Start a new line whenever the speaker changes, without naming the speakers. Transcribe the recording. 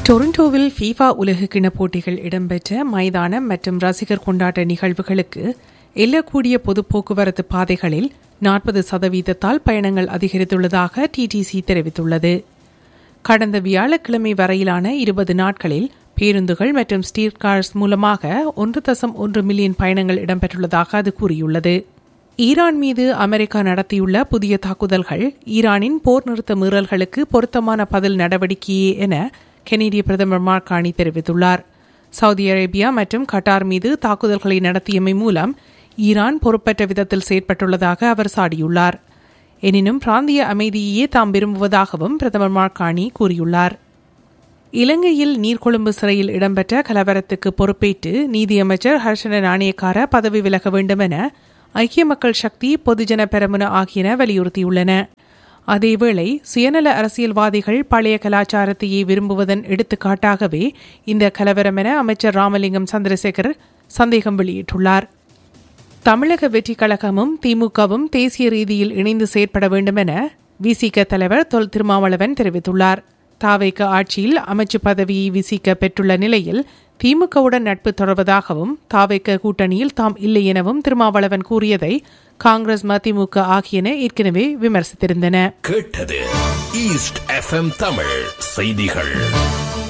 டொரண்டோவில் ஃபீஃபா உலகக்கிண போட்டிகள் இடம்பெற்ற மைதானம் மற்றும் ரசிகர் கொண்டாட்ட நிகழ்வுகளுக்கு எல்லக்கூடிய பொது போக்குவரத்து பாதைகளில் நாற்பது சதவீதத்தால் பயணங்கள் அதிகரித்துள்ளதாக டிடிசி தெரிவித்துள்ளது கடந்த வியாழக்கிழமை வரையிலான இருபது நாட்களில் பேருந்துகள் மற்றும் ஸ்டீர் கார்ஸ் மூலமாக ஒன்று தசம் ஒன்று மில்லியன் பயணங்கள் இடம்பெற்றுள்ளதாக அது கூறியுள்ளது ஈரான் மீது அமெரிக்கா நடத்தியுள்ள புதிய தாக்குதல்கள் ஈரானின் போர் நிறுத்த மீறல்களுக்கு பொருத்தமான பதில் நடவடிக்கையே என கெனடிய பிரதமர் மார்கானி தெரிவித்துள்ளார் சவுதி அரேபியா மற்றும் கட்டார் மீது தாக்குதல்களை நடத்தியமை மூலம் ஈரான் பொறுப்பற்ற விதத்தில் செயற்பட்டுள்ளதாக அவர் சாடியுள்ளார் எனினும் பிராந்திய அமைதியையே தாம் விரும்புவதாகவும் பிரதமர் மார்கானி கூறியுள்ளார் இலங்கையில் நீர்கொழும்பு சிறையில் இடம்பெற்ற கலவரத்துக்கு பொறுப்பேற்று நீதியமைச்சர் ஹர்ஷன நாணயக்கார பதவி விலக வேண்டும் என ஐக்கிய மக்கள் சக்தி பொதுஜன பெரமுன ஆகியன வலியுறுத்தியுள்ளன அதேவேளை சுயநல அரசியல்வாதிகள் பழைய கலாச்சாரத்தையே விரும்புவதன் எடுத்துக்காட்டாகவே இந்த கலவரம் என அமைச்சர் ராமலிங்கம் சந்திரசேகர் சந்தேகம் வெளியிட்டுள்ளார் தமிழக வெற்றிக் கழகமும் திமுகவும் தேசிய ரீதியில் இணைந்து செயற்பட வேண்டும் என விசிக தலைவர் தொல் திருமாவளவன் தெரிவித்துள்ளார் தாவைக்க ஆட்சியில் அமைச்சு பதவியை விசிக்க பெற்றுள்ள நிலையில் திமுகவுடன் நட்பு தொடர்வதாகவும் தாவைக்க கூட்டணியில் தாம் இல்லை எனவும் திருமாவளவன் கூறியதை காங்கிரஸ் மதிமுக ஆகியன ஏற்கனவே விமர்சித்திருந்தன
கேட்டது ஈஸ்ட் எஃப்எம் தமிழ் செய்திகள்